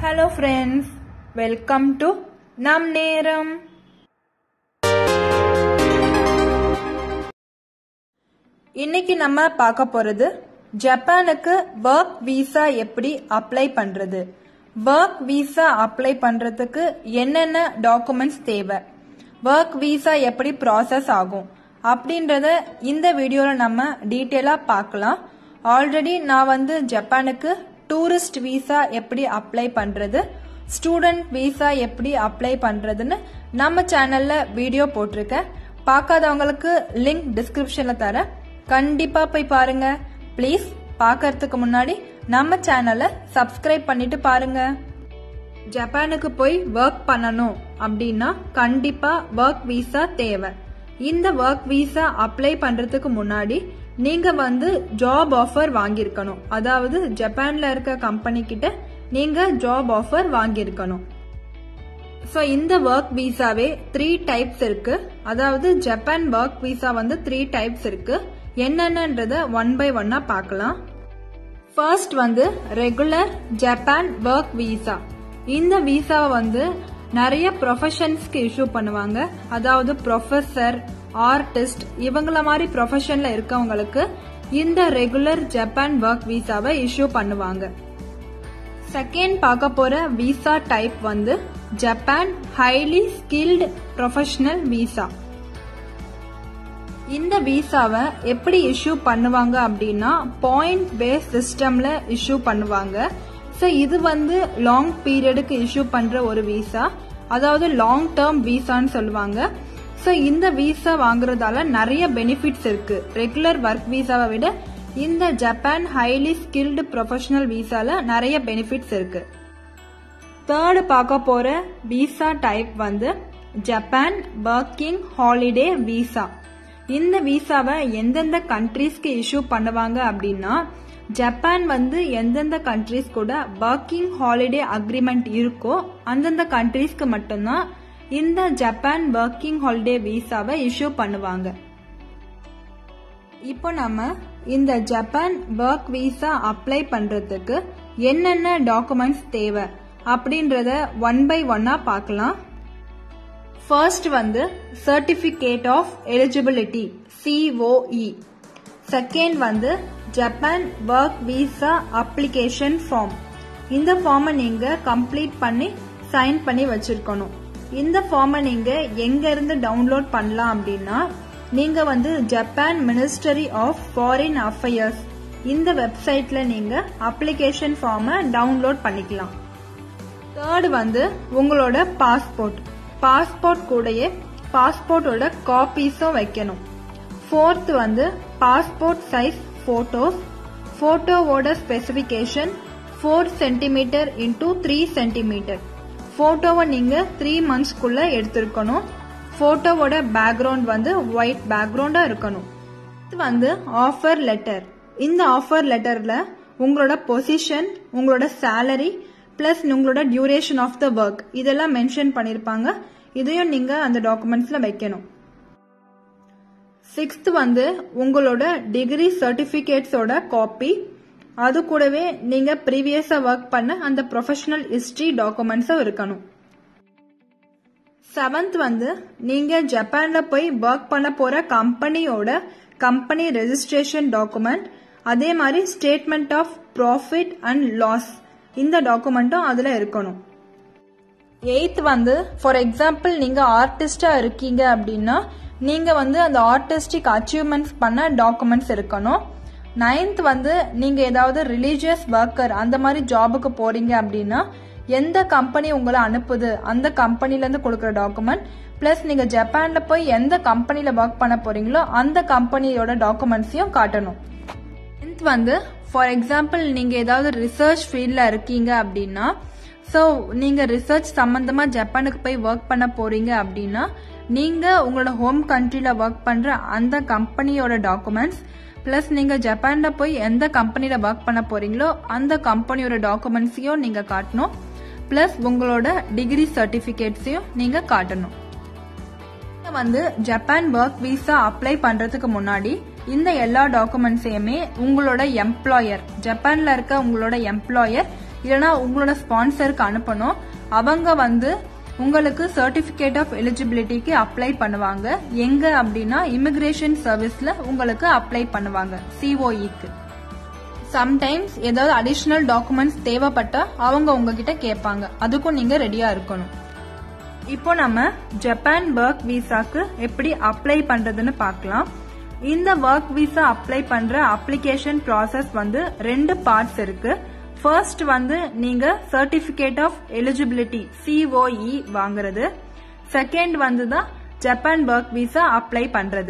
hello friends welcome to நம் நேரம் இன்னைக்கு நம்ம பார்க்க போறது ஜப்பானுக்கு ஒர்க் வீசா எப்படி அப்ளை பண்றது ஒர்க் வீசா அப்ளை பண்றதுக்கு என்னென்ன டாக்குமெண்ட்ஸ் தேவை ஒர்க் வீசா எப்படி ப்ராசஸ் ஆகும் அப்படின்றத இந்த வீடியோல நம்ம டீட்டெயிலா பார்க்கலாம் ஆல்ரெடி நான் வந்து ஜப்பானுக்கு டூரிஸ்ட் வீசா எப்படி அப்ளை பண்றது ஸ்டூடெண்ட் வீசா எப்படி அப்ளை பண்றதுன்னு நம்ம சேனல்ல வீடியோ போட்டிருக்கேன் பார்க்காதவங்களுக்கு லிங்க் டிஸ்கிரிப்ஷன்ல தரேன் கண்டிப்பா போய் பாருங்க ப்ளீஸ் பார்க்கறதுக்கு முன்னாடி நம்ம சேனலை சப்ஸ்கிரைப் பண்ணிட்டு பாருங்க ஜப்பானுக்கு போய் ஒர்க் பண்ணணும் அப்படின்னா கண்டிப்பா ஒர்க் வீசா தேவை இந்த ஒர்க் வீசா அப்ளை பண்றதுக்கு முன்னாடி நீங்க வந்து ஜாப் ஆஃபர் வாங்கியிருக்கணும் அதாவது ஜப்பான்ல இருக்க கம்பெனி கிட்ட நீங்க ஜாப் ஆஃபர் வாங்கியிருக்கணும் ஸோ இந்த ஒர்க் வீசாவே த்ரீ டைப்ஸ் இருக்கு அதாவது ஜப்பான் ஒர்க் வீசா வந்து த்ரீ டைப்ஸ் இருக்கு என்னென்னன்றத ஒன் பை ஒன்னா பார்க்கலாம் ஃபர்ஸ்ட் வந்து ரெகுலர் ஜப்பான் ஒர்க் வீசா இந்த வீசாவை வந்து நிறைய ப்ரொஃபஷன்ஸ்க்கு இஷ்யூ பண்ணுவாங்க அதாவது ப்ரொஃபஸர் ஆர்டிஸ்ட் இவங்கள மாதிரி ப்ரொஃபஷன்ல இருக்கவங்களுக்கு இந்த ரெகுலர் ஜப்பான் ஒர்க் வீசாவை இஷ்யூ பண்ணுவாங்க செகண்ட் பார்க்க போற விசா டைப் வந்து Japan highly skilled professional visa இந்த விசாவை எப்படி இஷ்யூ பண்ணுவாங்க அப்படின்னா பாயிண்ட் பேஸ் சிஸ்டம்ல இஷ்யூ பண்ணுவாங்க ஸோ இது வந்து லாங் பீரியடுக்கு இஷ்யூ பண்ற ஒரு விசா அதாவது லாங் டேர்ம் விசான்னு சொல்லுவாங்க ஸோ இந்த விசா வாங்குறதால நிறைய பெனிஃபிட்ஸ் இருக்கு ரெகுலர் ஒர்க் விசாவை விட இந்த ஜப்பான் ஹைலி ஸ்கில்டு ப்ரொஃபஷனல் விசால நிறைய பெனிஃபிட்ஸ் இருக்கு தேர்டு பார்க்க போற விசா டைப் வந்து ஜப்பான் ஒர்க்கிங் ஹாலிடே விசா இந்த விசாவை எந்தெந்த கண்ட்ரீஸ்க்கு இஷ்யூ பண்ணுவாங்க அப்படின்னா ஜப்பான் வந்து எந்தெந்த கண்ட்ரீஸ் கூட ஒர்க்கிங் ஹாலிடே அக்ரிமெண்ட் இருக்கோ அந்தந்த கண்ட்ரீஸ்க்கு மட்டும்தான் இந்த ஜப்பான் ஒர்க்கிங் ஹாலிடே விசாவை இஷ்யூ பண்ணுவாங்க இப்போ நம்ம இந்த ஜப்பான் ஒர்க் விசா அப்ளை பண்றதுக்கு என்னென்ன டாக்குமெண்ட்ஸ் தேவை அப்படின்றத ஒன் பை ஒன்னா பார்க்கலாம் ஃபர்ஸ்ட் வந்து certificate of eligibility COE second வந்து Japan work visa application form இந்த ஃபார்மை நீங்க கம்ப்ளீட் பண்ணி சைன் பண்ணி வச்சிருக்கணும் இந்த ஃபார்மை நீங்க எங்க இருந்து டவுன்லோட் பண்ணலாம் அப்படின்னா நீங்க வந்து Japan ministry of foreign affairs இந்த வெப்சைட்ல நீங்க அப்ளிகேஷன் ஃபார்மை டவுன்லோட் பண்ணிக்கலாம் தேர்ட் வந்து உங்களோட பாஸ்போர்ட் பாஸ்போர்ட் கூடயே பாஸ்போர்ட்டோட காப்பீஸும் வைக்கணும் ஃபோர்த் வந்து பாஸ்போர்ட் சைஸ் போட்டோஸ் போட்டோவோட specification four centimetre into three centimetre போட்டோவை நீங்க த்ரீ மந்த்ஸ்க்குள்ள எடுத்திருக்கணும் போட்டோவோட பேக்ரவுண்ட் வந்து ஒயிட் பேக்ரவுண்டா இருக்கணும் இது வந்து ஆஃபர் லெட்டர் இந்த ஆஃபர் லெட்டர்ல உங்களோட பொசிஷன் உங்களோட சேலரி பிளஸ் உங்களோட டியூரேஷன் ஆஃப் த ஒர்க் இதெல்லாம் மென்ஷன் பண்ணிருப்பாங்க இதையும் நீங்க அந்த டாக்குமெண்ட்ஸ்ல வைக்கணும் சிக்ஸ்த் வந்து உங்களோட டிகிரி சர்டிபிகேட்ஸோட காப்பி அது கூடவே நீங்க ப்ரீவியஸா ஒர்க் பண்ண அந்த ப்ரொஃபஷனல் ஹிஸ்டரி டாக்குமெண்ட்ஸும் இருக்கணும் செவன்த் வந்து நீங்க ஜப்பான்ல போய் ஒர்க் பண்ண போற கம்பெனியோட கம்பெனி ரெஜிஸ்ட்ரேஷன் டாக்குமெண்ட் அதே மாதிரி statement of profit and loss இந்த டாக்குமெண்ட்டும் அதுல இருக்கணும் எயித் வந்து ஃபார் எக்ஸாம்பிள் நீங்க ஆர்டிஸ்டா இருக்கீங்க அப்படின்னா நீங்க வந்து அந்த ஆர்டிஸ்டிக் அச்சீவ்மெண்ட்ஸ் பண்ண டாக்குமெண்ட்ஸ் இருக்கணும் நைன்த் வந்து நீங்க ஏதாவது ரிலீஜியஸ் ஒர்க்கர் அந்த மாதிரி ஜாபுக்கு போறீங்க அப்படின்னா எந்த கம்பெனி உங்களை அனுப்புது அந்த கம்பெனில இருந்து கொடுக்குற டாக்குமெண்ட் பிளஸ் நீங்க ஜப்பான்ல போய் எந்த கம்பெனில ஒர்க் பண்ண போறீங்களோ அந்த கம்பெனியோட டாக்குமெண்ட்ஸையும் காட்டணும் டென்த் வந்து ஃபார் எக்ஸாம்பிள் நீங்க ஏதாவது ரிசர்ச் ஃபீல்ட்ல இருக்கீங்க அப்படின்னா ஸோ நீங்க ரிசர்ச் சம்பந்தமா ஜப்பானுக்கு போய் ஒர்க் பண்ண போறீங்க அப்படின்னா நீங்க உங்களோட ஹோம் கண்ட்ரில ஒர்க் பண்ற அந்த கம்பெனியோட டாக்குமெண்ட்ஸ் பிளஸ் நீங்க ஜப்பான்ல போய் எந்த கம்பெனில ஒர்க் பண்ண போறீங்களோ அந்த கம்பெனியோட டாக்குமெண்ட்ஸையும் நீங்க காட்டணும் பிளஸ் உங்களோட டிகிரி சர்டிபிகேட்ஸையும் நீங்க காட்டணும் வந்து ஜப்பான் ஒர்க் விசா அப்ளை பண்றதுக்கு முன்னாடி இந்த எல்லா டாக்குமெண்ட்ஸையுமே உங்களோட எம்ப்ளாயர் ஜப்பான்ல இருக்க உங்களோட எம்ப்ளாயர் இல்லைன்னா உங்களோட ஸ்பான்சருக்கு அனுப்பணும் அவங்க வந்து உங்களுக்கு சர்டிபிகேட் ஆஃப் எலிஜிபிலிட்டிக்கு அப்ளை பண்ணுவாங்க எங்க அப்படின்னா இமிகிரேஷன் சர்வீஸ்ல உங்களுக்கு அப்ளை பண்ணுவாங்க சிஓஇக்கு சம்டைம்ஸ் ஏதாவது அடிஷனல் டாக்குமெண்ட்ஸ் தேவைப்பட்டா அவங்க உங்ககிட்ட கேட்பாங்க அதுக்கும் நீங்க ரெடியா இருக்கணும் இப்போ நம்ம ஜப்பான் ஒர்க் விசாக்கு எப்படி அப்ளை பண்றதுன்னு பார்க்கலாம் இந்த ஒர்க் விசா அப்ளை பண்ற அப்ளிகேஷன் ப்ராசஸ் வந்து ரெண்டு பார்ட்ஸ் இருக்கு ஃபர்ஸ்ட் வந்து நீங்க சர்டிபிகேட் ஆஃப் எலிஜிபிலிட்டி சிஓஇ வாங்குறது செகண்ட் வந்து தான் ஜப்பான் ஒர்க் விசா அப்ளை பண்றது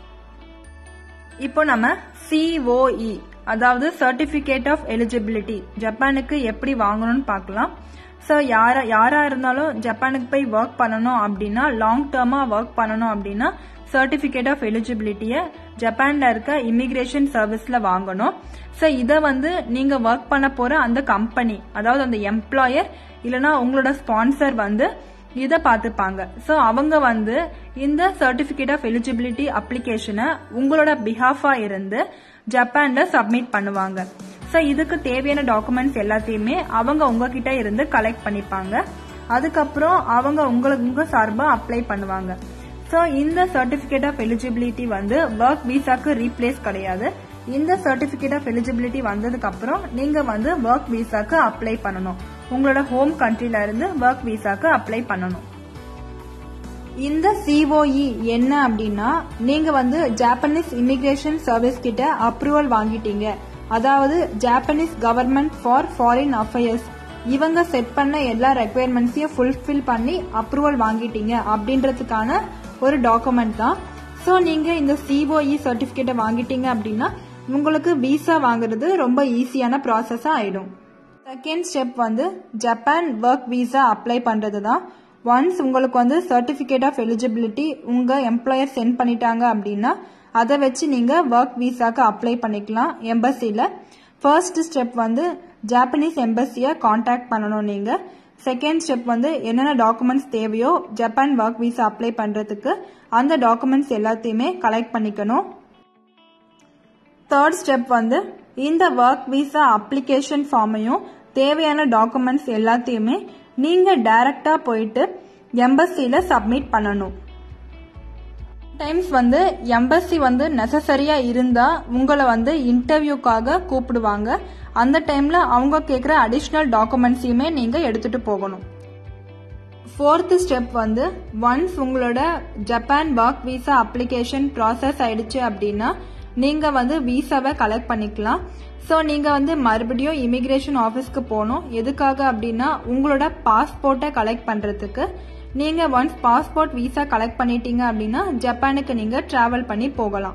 இப்போ நம்ம சிஓஇ அதாவது சர்டிபிகேட் ஆஃப் எலிஜிபிலிட்டி ஜப்பானுக்கு எப்படி வாங்கணும்னு பார்க்கலாம் ஸோ யாரா யாரா இருந்தாலும் ஜப்பானுக்கு போய் ஒர்க் பண்ணணும் அப்படின்னா லாங் டேர்மா ஒர்க் பண்ணணும் அப்படின்னா சர்டிபிகேட் ஆஃப் எலிஜிபிலிட்டியை ஜப்பான்ல இருக்க இமிகிரேஷன் சர்வீஸ்ல வாங்கணும் ஸோ இதை வந்து நீங்க ஒர்க் பண்ண போற அந்த கம்பெனி அதாவது அந்த எம்ப்ளாயர் இல்லைன்னா உங்களோட ஸ்பான்சர் வந்து இதை பார்த்துப்பாங்க ஸோ அவங்க வந்து இந்த சர்டிபிகேட் ஆஃப் எலிஜிபிலிட்டி அப்ளிகேஷனை உங்களோட பிஹாஃபா இருந்து ஜப்பான்ல சப்மிட் பண்ணுவாங்க ஸோ இதுக்கு தேவையான டாக்குமெண்ட்ஸ் எல்லாத்தையுமே அவங்க உங்ககிட்ட இருந்து கலெக்ட் பண்ணிப்பாங்க அதுக்கப்புறம் அவங்க உங்களுக்கு உங்க சார்பா அப்ளை பண்ணுவாங்க ஸோ இந்த சர்டிபிகேட் ஆஃப் எலிஜிபிலிட்டி வந்து ஒர்க் விசாக்கு ரீப்ளேஸ் கிடையாது இந்த சர்டிபிகேட் ஆஃப் எலிஜிபிலிட்டி வந்ததுக்கு அப்புறம் நீங்க வந்து ஒர்க் விசாக்கு அப்ளை பண்ணணும் உங்களோட ஹோம் கண்ட்ரில இருந்து ஒர்க் விசாக்கு அப்ளை பண்ணணும் இந்த சிஓஇ என்ன அப்படின்னா நீங்க வந்து ஜாப்பனீஸ் இமிகிரேஷன் சர்வீஸ் கிட்ட அப்ரூவல் வாங்கிட்டீங்க அதாவது Japanese government for foreign affairs இவங்க செட் பண்ண எல்லா ரெக்குயர்மெண்ட்ஸையும் ஃபுல்ஃபில் பண்ணி அப்ரூவல் வாங்கிட்டீங்க அப்படின்றதுக்கான ஒரு டாக்குமெண்ட் தான் ஸோ நீங்க இந்த சிஓஇ சர்டிபிகேட்டை வாங்கிட்டீங்க அப்படின்னா உங்களுக்கு விசா வாங்குறது ரொம்ப ஈஸியான ப்ராசஸா ஆயிடும் செகண்ட் ஸ்டெப் வந்து ஜப்பான் ஒர்க் விசா அப்ளை பண்றது தான் ஒன்ஸ் உங்களுக்கு வந்து சர்டிபிகேட் ஆஃப் எலிஜிபிலிட்டி உங்க எம்ப்ளாயர் சென்ட் பண்ணிட்டாங்க அப்படின்னா அதை வச்சு நீங்க ஒர்க் விசாக்கு அப்ளை பண்ணிக்கலாம் எம்பசில ஃபர்ஸ்ட் ஸ்டெப் வந்து ஜாப்பனீஸ் எம்பசியை காண்டாக்ட் பண்ணணும் நீங்க செகண்ட் ஸ்டெப் வந்து என்னென்ன டாக்குமெண்ட்ஸ் தேவையோ ஜப்பான் ஒர்க் விசா அப்ளை பண்றதுக்கு அந்த டாக்குமெண்ட்ஸ் எல்லாத்தையுமே கலெக்ட் பண்ணிக்கணும் தேர்ட் ஸ்டெப் வந்து இந்த ஒர்க் விசா அப்ளிகேஷன் ஃபார்மையும் தேவையான டாக்குமெண்ட்ஸ் எல்லாத்தையுமே நீங்க டைரக்டா போயிட்டு எம்பசில சப்மிட் பண்ணணும் டைம்ஸ் வந்து எம்பசி வந்து நெசசரியா இருந்தா உங்களை வந்து இன்டர்வியூக்காக கூப்பிடுவாங்க அந்த டைம்ல அவங்க கேட்குற அடிஷ்னல் டாக்குமெண்ட்ஸையுமே நீங்க எடுத்துட்டு போகணும் ஃபோர்த்து ஸ்டெப் வந்து ஒன்ஸ் உங்களோட Japan work visa application process ஆயிடுச்சு அப்படின்னா நீங்க வந்து விசாவை கலெக்ட் பண்ணிக்கலாம் ஸோ நீங்க வந்து மறுபடியும் இமிகிரேஷன் ஆஃபீஸ்க்கு போகணும் எதுக்காக அப்படின்னா உங்களோட பாஸ்போர்ட்டை கலெக்ட் பண்றதுக்கு நீங்க ஒன்ஸ் பாஸ்போர்ட் விசா கலெக்ட் பண்ணிட்டீங்க அப்படின்னா ஜப்பானுக்கு நீங்க டிராவல் பண்ணி போகலாம்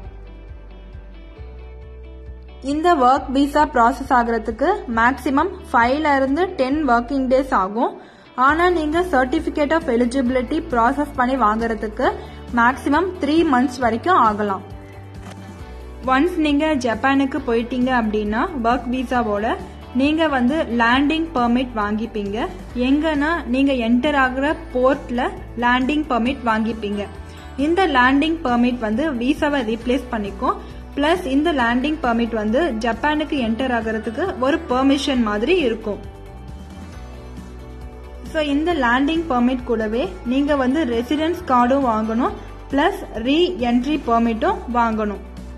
இந்த ஒர்க் விசா ப்ராசஸ் ஆகிறதுக்கு மேக்ஸிமம் ஃபைவ்ல இருந்து டென் ஒர்க்கிங் டேஸ் ஆகும் ஆனா நீங்க சர்டிபிகேட் ஆஃப் எலிஜிபிலிட்டி ப்ராசஸ் பண்ணி வாங்குறதுக்கு மேக்ஸிமம் த்ரீ மந்த்ஸ் வரைக்கும் ஆகலாம் ஒன்ஸ் நீங்க ஜப்பானுக்கு போயிட்டீங்க அப்படின்னா ஒர்க் விசாவோட நீங்க வந்து லேண்டிங் பெர்மிட் வாங்கிப்பீங்க எங்கன்னா நீங்க என்டர் ஆகுற போர்ட்ல லேண்டிங் பெர்மிட் வாங்கிப்பீங்க இந்த லேண்டிங் பெர்மிட் வந்து விசாவை ரீப்ளேஸ் பண்ணிக்கும் பிளஸ் இந்த லேண்டிங் பெர்மிட் வந்து ஜப்பானுக்கு என்டர் ஆகிறதுக்கு ஒரு பெர்மிஷன் மாதிரி இருக்கும் ஸோ இந்த லேண்டிங் பெர்மிட் கூடவே நீங்க வந்து ரெசிடென்ஸ் கார்டும் வாங்கணும் பிளஸ் ரீ என்ட்ரி பெர்மிட்டும் வாங்கணும்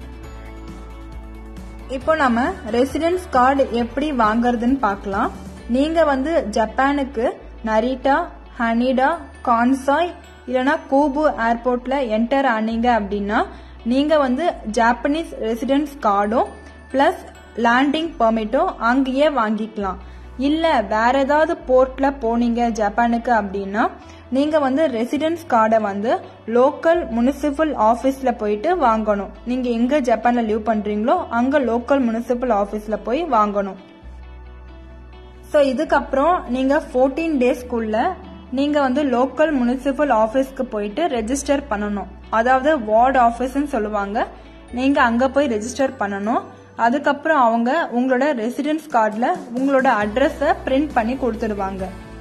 இப்போ நம்ம ரெசிடென்ஸ் கார்டு எப்படி வாங்குறதுன்னு பார்க்கலாம் நீங்க வந்து ஜப்பானுக்கு நரிட்டா ஹனிடா கான்சாய் இல்லனா கூபு ஏர்போர்ட்ல என்டர் ஆனீங்க அப்படின்னா நீங்க வந்து ஜாப்பனீஸ் ரெசிடென்ஸ் கார்டும் பிளஸ் லேண்டிங் பெர்மிட்டும் அங்கேயே வாங்கிக்கலாம் இல்ல வேற ஏதாவது போர்ட்ல போனீங்க ஜப்பானுக்கு அப்படின்னா நீங்க வந்து ரெசிடென்ஸ் கார்டை வந்து லோக்கல் முனிசிபல் ஆபீஸ்ல போயிட்டு வாங்கணும் நீங்க எங்க ஜப்பான்ல லீவ் பண்றீங்களோ அங்க லோக்கல் முனிசிபல் ஆபீஸ்ல போய் வாங்கணும் ஸோ இதுக்கப்புறம் நீங்க ஃபோர்டீன் டேஸ்க்குள்ள நீங்க வந்து லோக்கல் முனிசிபல் ஆபீஸ்க்கு போயிட்டு ரெஜிஸ்டர் பண்ணணும் அதாவது வார்டு ஆபீஸ்ன்னு சொல்லுவாங்க நீங்க அங்க போய் ரெஜிஸ்டர் பண்ணணும் அதுக்கப்புறம் அவங்க உங்களோட ரெசிடென்ஸ் கார்டில் உங்களோட அட்ரஸை பிரிண்ட் பண்ணி கொடுத்துருவாங்க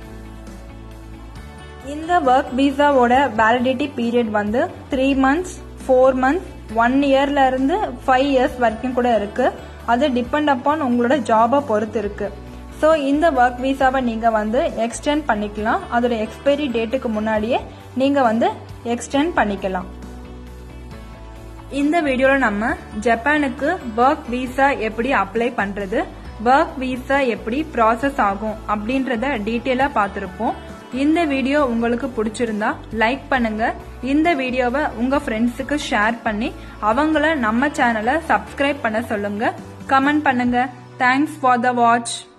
இந்த ஒர்க் விசாவோட வேலிடிட்டி பீரியட் வந்து three months four months one இயர்ல இருந்து ஃபைவ் இயர்ஸ் வரைக்கும் கூட இருக்கு அது டிபெண்ட் அப்பான் உங்களோட ஜாபை பொறுத்து இருக்கு ஸோ இந்த ஒர்க் விசாவை நீங்கள் வந்து எக்ஸ்டெண்ட் பண்ணிக்கலாம் அதோட எக்ஸ்பைரி டேட்டுக்கு முன்னாடியே நீங்கள் வந்து எக்ஸ்டெண்ட் பண்ணிக்கலாம் இந்த வீடியோவில் நம்ம ஜப்பானுக்கு ஒர்க் விசா எப்படி அப்ளை பண்ணுறது ஒர்க் விசா எப்படி ப்ராசஸ் ஆகும் அப்படின்றத டீட்டெயிலாக பார்த்துருப்போம் இந்த வீடியோ உங்களுக்கு பிடிச்சிருந்தா லைக் பண்ணுங்க இந்த வீடியோவை உங்க ஃப்ரெண்ட்ஸுக்கு ஷேர் பண்ணி அவங்கள நம்ம சேனலை சப்ஸ்கிரைப் பண்ண சொல்லுங்க கமெண்ட் பண்ணுங்க தேங்க்ஸ் ஃபார் த வாட்ச்